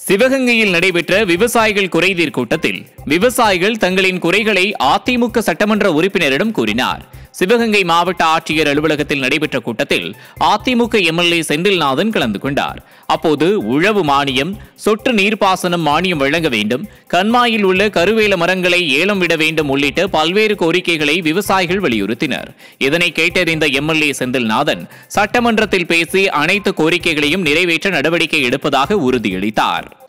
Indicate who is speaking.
Speaker 1: சிவகங்கையில் நடைபெற்ற விவசாயிகள் குறைதீர் கூட்டத்தில் விவசாயிகள் தங்களின் குறைகளை அதிமுக சட்டமன்ற உறுப்பினரிடம் கூறினார் சிவகங்கை மாவட்ட ஆட்சியர் அலுவலகத்தில் நடைபெற்ற கூட்டத்தில் அதிமுக எம்எல்ஏ செந்தில்நாதன் கலந்து கொண்டார் அப்போது உழவு மானியம் சொட்டு நீர்ப்பாசனம் மானியம் வழங்க வேண்டும் கண்மாயில் உள்ள கருவேல மரங்களை ஏலம் விட வேண்டும் உள்ளிட்ட பல்வேறு கோரிக்கைகளை விவசாயிகள் வலியுறுத்தினர் இதனை கேட்டறிந்த எம்எல்ஏ செந்தில்நாதன் சட்டமன்றத்தில் பேசி அனைத்து கோரிக்கைகளையும் நிறைவேற்ற நடவடிக்கை எடுப்பதாக உறுதியளித்தார்